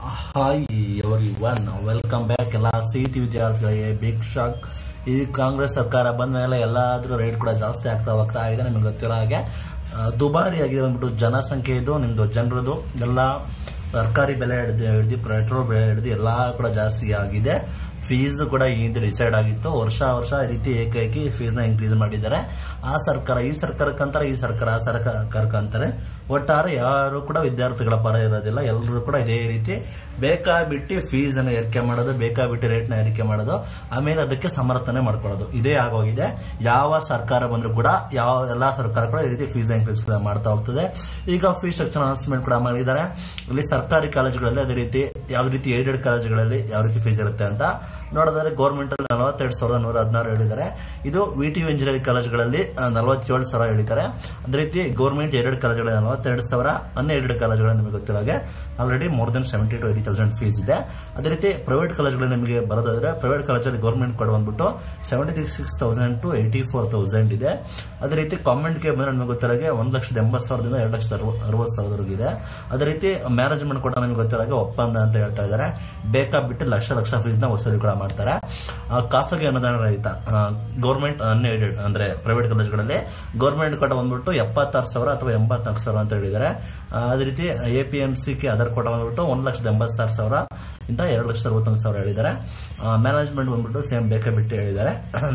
hi everyone welcome back ಎಲ್ಲ city ವಿದ್ಯಾರ್ಥಿಗಳಿಗೆ big shock ಈ ಕಾಂಗ್ರೆಸ್ ಸರ್ಕಾರ ಬಂದ ಮೇಲೆ ಎಲ್ಲಾದ್ರೂ ರೇಟ್ ಕೂಡ ಜಾಸ್ತಿ ಆಗ್ತಾ ಹೋಗ್ತಾ ಇದೆ ನಿಮಗೆ ಗೊತ್ತಿರೋ ಹಾಗೆ ಆ, ದುಬಾರಿ ಆಗಿದೆ ಬಂದ್ಬಿಟ್ಟು ಜನಸಂಖ್ಯೆ ಇದು ನಿಮ್ದು ಜನರದು ಎಲ್ಲ ಸರ್ಕಾರಿ ಬೆಲೆ ಹಿಡಿದು ಹಿಡಿದು ಪೆಟ್ರೋಲ್ ಬೆಲೆ ಹಿಡಿದು ಎಲ್ಲ ಕೂಡ ಜಾಸ್ತಿ ಆಗಿದೆ ಫೀಸ್ ಕೂಡ ಈ ಹಿಂದೆ ಡಿಸೈಡ್ ಆಗಿತ್ತು ವರ್ಷ ವರ್ಷ ಈ ರೀತಿ ಏಕೈಕಿ ಫೀಸ್ ನ ಇನ್ಕ್ರೀಸ್ ಮಾಡಿದ್ದಾರೆ ಆ ಸರ್ಕಾರ ಈ ಸರ್ಕಾರಕ್ಕಂತಾರೆ ಈ ಸರ್ಕಾರ ಆ ಸರ್ಕಾರಕ್ಕಂತಾರೆ ಒಟ್ಟಾರೆ ಯಾರು ಕೂಡ ವಿದ್ಯಾರ್ಥಿಗಳ ಪರ ಇರೋದಿಲ್ಲ ಎಲ್ಲರೂ ಕೂಡ ಇದೇ ರೀತಿ ಬೇಕಾಬಿಟ್ಟು ಫೀಸ್ ಅನ್ನು ಏರಿಕೆ ಮಾಡೋದು ಬೇಕಾಬಿಟ್ಟು ರೇಟ್ ನ ಏರಿಕೆ ಮಾಡೋದು ಆಮೇಲೆ ಅದಕ್ಕೆ ಸಮರ್ಥನೆ ಮಾಡ್ಕೊಳ್ಳೋದು ಇದೇ ಆಗೋಗಿದೆ ಯಾವ ಸರ್ಕಾರ ಬಂದ್ರು ಕೂಡ ಯಾವ ಎಲ್ಲಾ ಸರ್ಕಾರ ಕೂಡ ಈ ರೀತಿ ಫೀಸ್ ಇನ್ಕ್ರೀಸ್ ಕೂಡ ಮಾಡ್ತಾ ಹೋಗ್ತದೆ ಈಗ ಫೀಸ್ ಸ್ಟ್ರಕ್ಚರ್ ಅನೌನ್ಸ್ಮೆಂಟ್ ಕೂಡ ಮಾಡಿದ್ದಾರೆ ಇಲ್ಲಿ ಸರ್ಕಾರಿ ಕಾಲೇಜುಗಳಲ್ಲಿ ಅದೇ ರೀತಿ ಯಾವ ರೀತಿ ಏಡೆಡ್ ಕಾಲೇಜುಗಳಲ್ಲಿ ಯಾವ ರೀತಿ ಫೀಸ್ ಇರುತ್ತೆ ಅಂತ ನೋಡಿದ್ರೆ ಗೌರ್ಮೆಂಟ್ ಅಲ್ಲಿ ನಲವತ್ತೆರಡು ಸಾವಿರದ ನೂರ ಹದಿನಾರು ಹೇಳಿದ್ದಾರೆ ಇದು ವಿಟಿ ಇಂಜಿನಿಯರಿಂಗ್ ಕಾಲೇಜುಗಳಲ್ಲಿ ನಲವತ್ತೇಳು ಸಾವಿರ ಹೇಳಿದ್ದಾರೆ ಅದೇ ರೀತಿ ಗೌರ್ಮೆಂಟ್ ಏಡೆಡ್ ಕಾಲೇಜುಗಳಲ್ಲಿ ನಲವತ್ತೆರಡು ಸಾವಿರ ಅನ್ಎಡೆಡ್ ಕಾಲೇಜುಗಳಲ್ಲಿ ನಿಮಗೆ ಗೊತ್ತಿರೋ ಹಾಗೆ already more than seventy two eighty thousand fees ಇದೆ ಅದೇ ರೀತಿ ಪ್ರೈವೇಟ್ ಕಾಲೇಜುಗಳು ನಿಮಗೆ ಬರೋದಾದ್ರೆ ಪ್ರೈವೇಟ್ ಕಾಲೇಜಲ್ಲಿ ಗೌರ್ಮೆಂಟ್ ಕೊಡ ಬಂದ್ಬಿಟ್ಟು seventy six thousand to eighty four thousand ಇದೆ ಅದೇ ರೀತಿ ಕಾಮೆಂಟ್ಗೆ ಬಂದ್ರೆ ನಿಮಗೆ ಗೊತ್ತಿರೋ ಹಾಗೆ ಒಂದು ಲಕ್ಷದ ಎಂಬತ್ತು ಸಾವಿರದಿಂದ ಎರಡು ಲಕ್ಷದ ಅರವತ್ತು ಸಾವಿರವರೆಗೂ ಇದೆ ಅದೇ ರೀತಿ ಮ್ಯಾನೇಜ್ಮೆಂಟ್ ಕೂಡ ನಮಗೆ ಗೊತ್ತಿರೋ ಹಾಗೆ ಒಪ್ಪಂದ ಅಂತ ಹೇಳ್ತಾ ಇದ್ದಾರೆ ಬೇಕಾಬಿಟ್ಟು ಲಕ್ಷ ಲಕ್ಷ ಫೀಸ್ ನ ವಸೂಲಿ ಕೂಡ ಮಾಡ್ತಾರೆ ಆ, ಖಾಸಗಿ ಅನುದಾನ ರಹಿತ ಗೌರ್ಮೆಂಟ್ ಅನ್ಎಡೆಡ್ ಅಂದ್ರೆ ಪ್ರೈವೇಟ್ ಕಾಲೇಜುಗಳಲ್ಲಿ ಗೌರ್ಮೆಂಟ್ ಕೊಟ್ಟ ಬಂದ್ಬಿಟ್ಟು ಎಪ್ಪತ್ತಾರು ಸಾವಿರ ಅಥವಾ ಎಂಬತ್ನಾಲ್ಕು ಸಾವಿರ ಅಂತ ಹೇಳಿದ್ದಾರೆ ಆ, ಅದೇ ರೀತಿ ಎಪಿಎಂಸಿ ಗೆ ಅದರ್ ಕೊಟ್ಟ ಬಂದ್ಬಿಟ್ಟು ಒಂದ್ ಲಕ್ಷದ ಎಂಬತ್ತಾರು ಸಾವಿರ ಇಂತ ಎರಡು ಲಕ್ಷದ ಅರವತ್ತೊಂದು ಸಾವಿರ ಹೇಳಿದ್ದಾರೆ ಮ್ಯಾನೇಜ್ಮೆಂಟ್ ಬಂದ್ಬಿಟ್ಟು ಸೇಮ್ ಬೇಕಾಬಿಟ್ಟು ಹೇಳಿದ್ದಾರೆ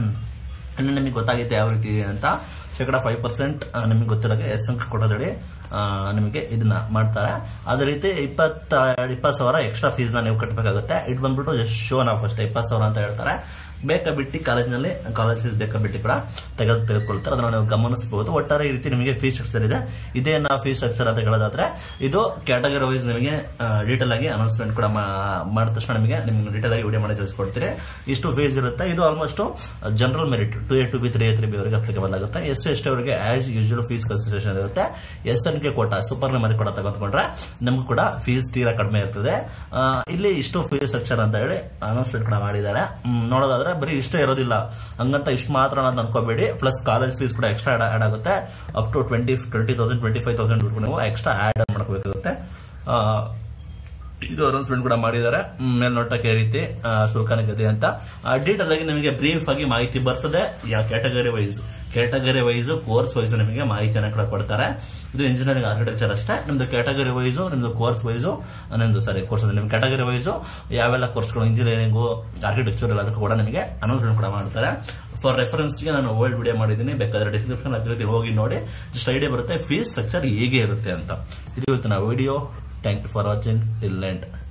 ಇನ್ನು ನಿಮಗೆ ಗೊತ್ತಾಗುತ್ತೆ ಯಾವ ರೀತಿ ಇದೆ ಅಂತ ಶೇಕಡ ಫೈವ್ ಪರ್ಸೆಂಟ್ ನಿಮಗೆ ಗೊತ್ತಿರೋಗೆ ಎಸ್ ಅಂಕ ಕೊಡೋದಡಿ ಆ, ನಿಮಗೆ ಇದನ್ನ ಮಾಡ್ತಾರೆ ಅದೇ ರೀತಿ ಇಪ್ಪತ್ತ ಇಪ್ಪತ್ತು ಸಾವಿರ ಎಕ್ಸ್ಟ್ರಾ ಫೀಸ್ ನ ನೀವು ಕಟ್ಟಬೇಕಾಗುತ್ತೆ ಇಟ್ ಬಂದ್ಬಿಟ್ಟು ಜಸ್ಟ್ ಶೋನ್ ಆಫ್ ಅಷ್ಟೇ ಇಪ್ಪತ್ತು ಸಾವಿರ ಅಂತ ಹೇಳ್ತಾರೆ ಬೇಕಾಬಿಟ್ಟು ಕಾಲೇಜಿನಲ್ಲಿ ಕಾಲೇಜ್ ಫೀಸ್ ಬೇಕಾಬಿಟ್ಟು ಕೂಡ ತೆಗೆದು ತೆಗೆದುಕೊಳ್ತಾರೆ ಅದನ್ನ ನೀವು ಗಮನಿಸಬಹುದು ಒಟ್ಟಾರೆ ಈ ರೀತಿ ನಿಮಗೆ ಫೀಸ್ ಸ್ಟ್ರಕ್ಚರ್ ಇದೆ ಇದೇ ನಾವು ಫೀಸ್ ಸ್ಟ್ರಕ್ಚರ್ ಅಂತ ಹೇಳೋದಾದ್ರೆ ಇದು ಕ್ಯಾಟಗರಿ ವೈಸ್ ನಿಮಗೆ ಡೀಟೇಲ್ ಆಗಿ ಅನೌನ್ಸ್ಮೆಂಟ್ ಕೂಡ ಮಾ- ಮಾಡಿದ ತಕ್ಷಣ ನಿಮಗೆ ನಿಮ್ಗೆ ಡೀಟೇಲ್ ಆಗಿ ವಿಡಿಯೋ ಮಾಡಿ ತಿಳಿಸ್ಕೊಡ್ತೀರಿ ಇಷ್ಟು ಫೀಸ್ ಇರುತ್ತೆ ಇದು almost general merit two A two B three A three B ಅವರಿಗೆ ಅಪ್ಲಿಕಬಲ್ ಆಗುತ್ತೆ ಎಸ್ ಸಿ ಎಸ್ ಟಿ ಅವರಿಗೆ ಆಸ್ ಯೂಶುವಲ್ ಫೀಸ್ ಕನ್ಸಿಡರೇಷನ್ ಇರುತ್ತೆ S N K quota super memory ಕೂಡ ತೆಗೆದುಕೊಂಡ್ರೆ ನಮಗೂ ಕೂಡ ಫೀಸ್ ತೀರಾ ಕಡಿಮೆ ಇರ್ತದೆ ಆ, ಇಲ್ಲಿ ಇಷ್ಟು ಫೀಸ್ ಸ್ಟ್ರಕ್ಚರ್ ಅಂತ ಹೇಳಿ ಅನೌನ್ಸ್ಮೆಂಟ್ ಕೂಡ ಮಾಡಿದ್ದಾರೆ ಹ್ಮ್, ನೋಡೋದಾದ್ರೆ ಬರೀ ಇಷ್ಟೇ ಇರೋದಿಲ್ಲ ಹಂಗಂತ ಇಷ್ಟು ಮಾತ್ರ ಅಂತ ಅನ್ಕೋಬೇಡಿ ಪ್ಲಸ್ ಕಾಲೇಜ್ ಫೀಸ್ ಕೂಡ ಎಕ್ಸ್ಟ್ರಾ ಆಡ್ ಆಗುತ್ತೆ up to twenty twenty thousand twenty five thousand ನೀವು ಎಕ್ಸ್ಟ್ರಾ ಆಡ್ ಮಾಡ್ಕೋಬೇಕಾಗುತ್ತೆ ಆ, ಇದು ಅನೌನ್ಸ್ಮೆಂಟ್ ಕೂಡ ಮಾಡಿದ್ದಾರೆ ಮ್, ಮೇಲ್ನೋಟಕ್ಕೆ ಈ ರೀತಿ ಆ, ಶುಲ್ಕ ನಿಗದಿ ಅಂತ ಡೀಟೇಲ್ ಆಗಿ ನಿಮಗೆ ಬ್ರೀಫ್ ಆಗಿ ಮಾಹಿತಿ ಬರ್ತದೆ ಯಾವ category wise category wise course wise ನಿಮಗೆ ಮಾಹಿತಿಯನ್ನು ಕೂಡ ಕೊಡ್ತಾರೆ ಇದು ಇಂಜಿನಿಯರಿಂಗ್ ಆರ್ಕಿಟೆಕ್ಚರ್ ಅಷ್ಟೇ ನಿಮ್ದು ಕ್ಯಾಟಗರಿ ವೈಸ್ ನಿಮ್ದು ಕೋರ್ಸ್ ವೈಸ್ ನಿಮ್ದು ಸಾರಿ ಕೋರ್ಸ್ ನಿಮ್ ಕ್ಯಾಟಗರಿ ವೈಸ್ ಯಾವೆಲ್ಲ ಕೋರ್ಸ್ಗಳು ಇಂಜಿನಿಯರಿಂಗು ಆರ್ಕಿಟೆಕ್ಚರ್ ಎಲ್ಲ ಅದಕ್ಕೂ ಕೂಡ ನಿಮಗೆ ಅನೌನ್ಸ್ಮೆಂಟ್ ಕೂಡ ಮಾಡ್ತಾರೆ ಫಾರ್ ರೆಫರೆನ್ಸ್ ಗೆ ನಾನು ಓಲ್ಡ್ ವಿಡಿಯೋ ಮಾಡಿದ್ದೀನಿ ಬೇಕಾದ್ರೆ ಡಿಸ್ಕ್ರಿಪ್ಷನ್ ಅದ್ರ ಜೊತೆ ಹೋಗಿ ನೋಡಿ ಜಸ್ಟ್ ಐಡಿಯಾ ಬರುತ್ತೆ ಫೀಸ್ ಸ್ಟ್ರಕ್ಚರ್ ಹೇಗೆ ಇರುತ್ತೆ ಅಂತ ಇದು ಇವತ್ತಿನ video thank you for watching till end